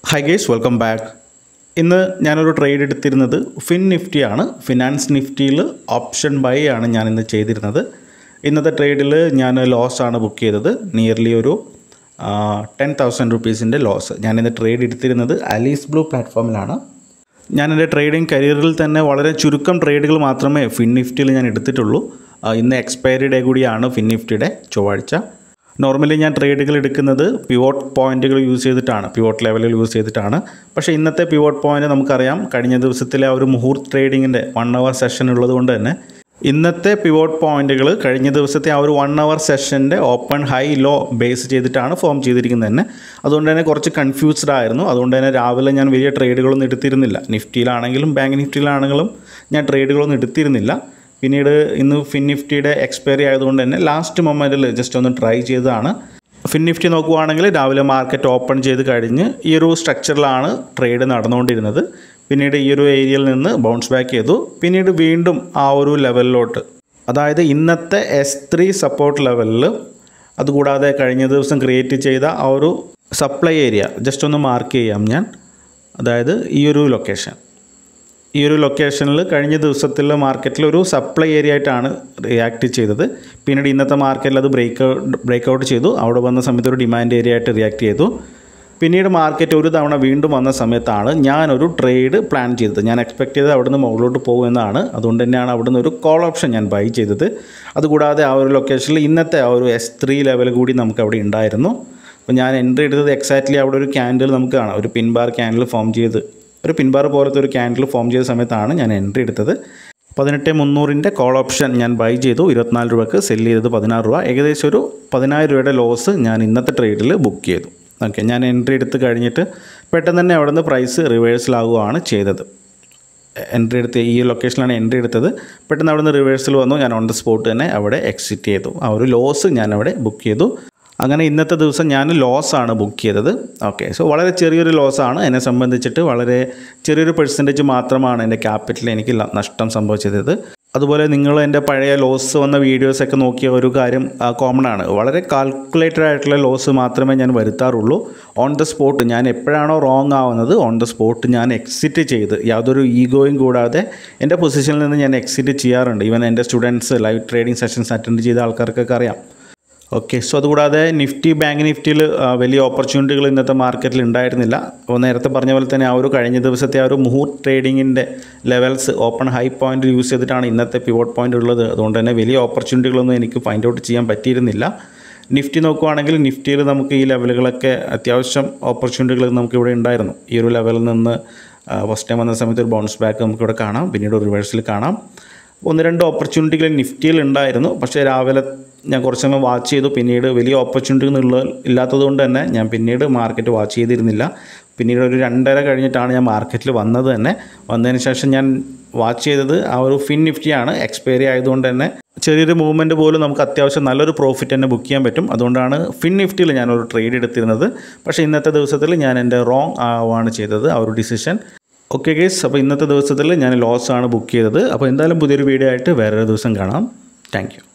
high guys welcome back ഇന്ന് ഞാനൊരു trade എടുത്തിരുന്നത് ഫിൻ നിഫ്റ്റിയാണ് ഫിനാൻസ് നിഫ്റ്റിയിൽ ഓപ്ഷൻ ബൈ ആണ് ഞാൻ ഇന്ന് ചെയ്തിരുന്നത് ഇന്നത്തെ ട്രേഡിൽ ഞാൻ ലോസ് ആണ് ബുക്ക് ചെയ്തത് നിയർലി ഒരു ടെൻ തൗസൻഡ് റുപ്പീസിൻ്റെ ലോസ് ഞാൻ ഇന്ന് ട്രേഡ് എടുത്തിരുന്നത് അലീസ് ബ്ലൂ പ്ലാറ്റ്ഫോമിലാണ് ഞാൻ എൻ്റെ ട്രേഡിംഗ് കരിയറിൽ തന്നെ വളരെ ചുരുക്കം ട്രേഡുകൾ മാത്രമേ ഫിൻ നിഫ്റ്റിയിൽ ഞാൻ എടുത്തിട്ടുള്ളൂ ആ, ഇന്ന് എക്സ്പയറി ഡേ കൂടിയാണ് ഫിൻ നിഫ്റ്റിയുടെ ചൊവ്വാഴ്ച നോർമലി ഞാൻ ട്രേഡുകൾ എടുക്കുന്നത് പിവോട്ട് പോയിന്റുകൾ യൂസ് ചെയ്തിട്ടാണ് പിവോട്ട് ലെവലുകൾ യൂസ് ചെയ്തിട്ടാണ് പക്ഷേ ഇന്നത്തെ പിവോട്ട് പോയിന്റ് നമുക്കറിയാം കഴിഞ്ഞ ദിവസത്തിലെ ആ ഒരു മുഹൂർത്ത് ട്രേഡിങ്ങിൻ്റെ വൺ അവർ സെഷൻ ഉള്ളത് കൊണ്ട് തന്നെ ഇന്നത്തെ പിവോട്ട് പോയിന്റുകൾ കഴിഞ്ഞ ദിവസത്തെ ആ ഒരു വൺ അവർ സെഷൻ്റെ ഓപ്പൺ ഹൈ ലോ ബേസ് ചെയ്തിട്ടാണ് ഫോം ചെയ്തിരിക്കുന്നത് തന്നെ അതുകൊണ്ട് തന്നെ കുറച്ച് കൺഫ്യൂസ്ഡ് ആയിരുന്നു അതുകൊണ്ട് തന്നെ രാവിലെ ഞാൻ വലിയ ട്രേഡുകളൊന്നും എടുത്തിരുന്നില്ല നിഫ്റ്റിയിലാണെങ്കിലും ബാങ്ക് നിഫ്റ്റിയിലാണെങ്കിലും ഞാൻ ട്രേഡുകളൊന്നും എടുത്തിരുന്നില്ല പിന്നീട് ഇന്ന് ഫിൻ നിഫ്റ്റിയുടെ എക്സ്പയറി ആയതുകൊണ്ട് തന്നെ ലാസ്റ്റ് മൊമെൻറ്റിൽ ജസ്റ്റ് ഒന്ന് ട്രൈ ചെയ്തതാണ് ഫിൻ നിഫ്റ്റി നോക്കുവാണെങ്കിൽ രാവിലെ മാർക്കറ്റ് ഓപ്പൺ ചെയ്ത് കഴിഞ്ഞ് ഈ ഒരു സ്ട്രക്ചറിലാണ് ട്രേഡ് നടന്നുകൊണ്ടിരുന്നത് പിന്നീട് ഈ ഒരു ഏരിയയിൽ നിന്ന് ബൗൺസ് ബാക്ക് ചെയ്തു പിന്നീട് വീണ്ടും ആ ഒരു ലെവലിലോട്ട് അതായത് ഇന്നത്തെ എസ് ത്രീ സപ്പോർട്ട് ലെവലിൽ അതുകൂടാതെ കഴിഞ്ഞ ദിവസം ക്രിയേറ്റ് ചെയ്ത ആ ഒരു സപ്ലൈ ഏരിയ ജസ്റ്റ് ഒന്ന് മാർക്ക് ചെയ്യാം ഞാൻ അതായത് ഈ ഒരു ലൊക്കേഷൻ ഈ ഒരു ലൊക്കേഷനിൽ കഴിഞ്ഞ ദിവസത്തിലെ മാർക്കറ്റിൽ ഒരു സപ്ലൈ ഏരിയ ആയിട്ടാണ് റിയാക്ട് ചെയ്തത് പിന്നീട് ഇന്നത്തെ മാർക്കറ്റിൽ അത് ബ്രേക്ക് ബ്രേക്ക് ഔട്ട് ചെയ്തു അവിടെ വന്ന സമയത്ത് ഒരു ഡിമാൻഡ് ഏരിയ ആയിട്ട് റിയാക്ട് ചെയ്തു പിന്നീട് മാർക്കറ്റ് ഒരു തവണ വീണ്ടും വന്ന സമയത്താണ് ഞാനൊരു ട്രേഡ് പ്ലാൻ ചെയ്തത് ഞാൻ എക്സ്പെക്ട് ചെയ്തത് അവിടുന്ന് മുകളിലോട്ട് പോകുമെന്നാണ് അതുകൊണ്ട് തന്നെയാണ് അവിടുന്ന് ഒരു കോൾ ഓപ്ഷൻ ഞാൻ ബൈ ചെയ്തത് അതുകൂടാതെ ആ ഒരു ലൊക്കേഷനിൽ ഇന്നത്തെ ആ ഒരു എസ് ത്രീ ലെവൽ കൂടി നമുക്ക് അവിടെ ഉണ്ടായിരുന്നു അപ്പോൾ ഞാൻ എൻട്രി എടുത്തത് എക്സാക്ട്ലി അവിടെ ഒരു ക്യാൻഡിൽ നമുക്ക് കാണാം ഒരു പിൻബാർ ക്യാൻഡിൽ ഫോം ചെയ്ത് ഒരു പിൻബാർ പോലത്തെ ഒരു ക്യാൻഡിൽ ഫോം ചെയ്ത സമയത്താണ് ഞാൻ എൻട്രി എടുത്തത് പതിനെട്ട് മുന്നൂറിൻ്റെ കോൾ ഓപ്ഷൻ ഞാൻ ബൈ ചെയ്തു ഇരുപത്തിനാല് രൂപക്ക് സെല് ചെയ്തത് പതിനാറ് രൂപ ഏകദേശം ഒരു പതിനായിരം രൂപയുടെ ലോസ് ഞാൻ ഇന്നത്തെ ട്രേഡിൽ ബുക്ക് ചെയ്തു ഓക്കെ ഞാൻ എൻട്രി എടുത്ത് കഴിഞ്ഞിട്ട് പെട്ടെന്ന് തന്നെ അവിടെ നിന്ന് പ്രൈസ് റിവേഴ്സലാവുകയാണ് ചെയ്തത് എൻട്രി എടുത്ത് ഈ ലൊക്കേഷനിലാണ് എൻട്രി എടുത്തത് പെട്ടെന്ന് അവിടെ നിന്ന് റിവേഴ്സൽ വന്നു ഞാൻ ഓൺ ദ സ്പോട്ട് തന്നെ അവിടെ എക്സിറ്റ് ചെയ്തു ആ ഒരു ലോസ് ഞാൻ അവിടെ ബുക്ക് ചെയ്തു അങ്ങനെ ഇന്നത്തെ ദിവസം ഞാൻ ലോസ് ആണ് ബുക്ക് ചെയ്തത് ഓക്കെ സോ വളരെ ചെറിയൊരു ലോസാണ് എന്നെ സംബന്ധിച്ചിട്ട് വളരെ ചെറിയൊരു പെർസെൻറ്റേജ് മാത്രമാണ് എൻ്റെ ക്യാപിറ്റൽ എനിക്ക് ല- നഷ്ടം സംഭവിച്ചത് അതുപോലെ നിങ്ങൾ എൻ്റെ പഴയ ലോസ് വന്ന വീഡിയോസൊക്കെ നോക്കിയ ഒരു കാര്യം കോമൺ ആണ് വളരെ കാൽക്കുലേറ്റഡ് ആയിട്ടുള്ള ലോസ് മാത്രമേ ഞാൻ വരുത്താറുള്ളൂ ഓൺ ദ സ്പോട്ട് ഞാൻ എപ്പോഴാണോ റോങ് ആവുന്നത് ഓൺ ദ സ്പോട്ട് ഞാൻ എക്സിറ്റ് ചെയ്ത് യാതൊരു ഈഗോയും കൂടാതെ എൻ്റെ പൊസിഷനിൽ നിന്ന് ഞാൻ എക്സിറ്റ് ചെയ്യാറുണ്ട് ഈവൻ എൻ്റെ students live trading sessions attend ചെയ്ത ആൾക്കാർക്കൊക്കെ അറിയാം ഓക്കെ സോ അതുകൂടാതെ നിഫ്റ്റി ബാങ്ക് നിഫ്റ്റിയിൽ ആ, വലിയ ഓപ്പർച്യൂണിറ്റികൾ ഇന്നത്തെ മാർക്കറ്റിൽ ഉണ്ടായിരുന്നില്ല അപ്പോൾ നേരത്തെ പറഞ്ഞ പോലെ തന്നെ ആ ഒരു കഴിഞ്ഞ ദിവസത്തെ ആ ഒരു മുഹൂർത്ത് ട്രേഡിങ്ങിൻ്റെ levels open high point use ചെയ്തിട്ടാണ് ഇന്നത്തെ പിവോട്ട് പോയിന്റ് ഉള്ളത് അതുകൊണ്ട് തന്നെ വലിയ ഓപ്പർച്യൂണിറ്റികളൊന്നും എനിക്ക് ഫൈൻഡ് ഔട്ട് ചെയ്യാൻ പറ്റിയിരുന്നില്ല നിഫ്റ്റി നോക്കുവാണെങ്കിൽ നിഫ്റ്റിയിൽ നമുക്ക് ഈ ലെവലുകളൊക്കെ അത്യാവശ്യം ഓപ്പർച്യൂണിറ്റികൾ നമുക്ക് ഇവിടെ ഉണ്ടായിരുന്നു ഈ ഒരു ലെവലിൽ നിന്ന് ഫസ്റ്റ് ടൈം വന്ന സമയത്ത് ഒരു ബൗൺസ് ബാക്ക് നമുക്കിവിടെ കാണാം പിന്നീട് ഒരു റിവേഴ്സിൽ കാണാം ഒന്ന് രണ്ട് ഓപ്പർച്യൂണിറ്റികൾ നിഫ്റ്റിയിൽ ഉണ്ടായിരുന്നു പക്ഷേ രാവിലെ ഞാൻ കുറച്ച് സമയം വാച്ച് ചെയ്തു പിന്നീട് വലിയ ഓപ്പർച്യൂണിറ്റികൾ ഉള്ള ഇല്ലാത്തത് കൊണ്ട് തന്നെ ഞാൻ പിന്നീട് മാർക്കറ്റ് വാച്ച് ചെയ്തിരുന്നില്ല പിന്നീട് ഒരു രണ്ടര കഴിഞ്ഞിട്ടാണ് ഞാൻ മാർക്കറ്റിൽ വന്നത് തന്നെ വന്നതിന് ശേഷം ഞാൻ വാച്ച് ചെയ്തത് ആ ഒരു ഫിൻ നിഫ്റ്റിയാണ് എക്സ്പയറി ആയതുകൊണ്ട് തന്നെ ചെറിയൊരു മൂവ്മെൻറ്റ് പോലും നമുക്ക് അത്യാവശ്യം നല്ലൊരു പ്രോഫിറ്റ് തന്നെ ബുക്ക് ചെയ്യാൻ പറ്റും അതുകൊണ്ടാണ് ഫിൻ നിഫ്റ്റിയിൽ ഞാനൊരു ട്രേഡ് എടുത്തിരുന്നത് പക്ഷേ ഇന്നത്തെ ദിവസത്തിൽ ഞാൻ എൻ്റെ റോങ് ആവാണ് ചെയ്തത് ആ ഒരു ഡിസിഷൻ ഓക്കെ ഗേസ് അപ്പോൾ ഇന്നത്തെ ദിവസത്തിൽ ഞാൻ ലോസ് ആണ് ബുക്ക് ചെയ്തത് അപ്പോൾ എന്തായാലും പുതിയൊരു വീഡിയോ ആയിട്ട് വേറൊരു ദിവസം കാണാം താങ്ക് യു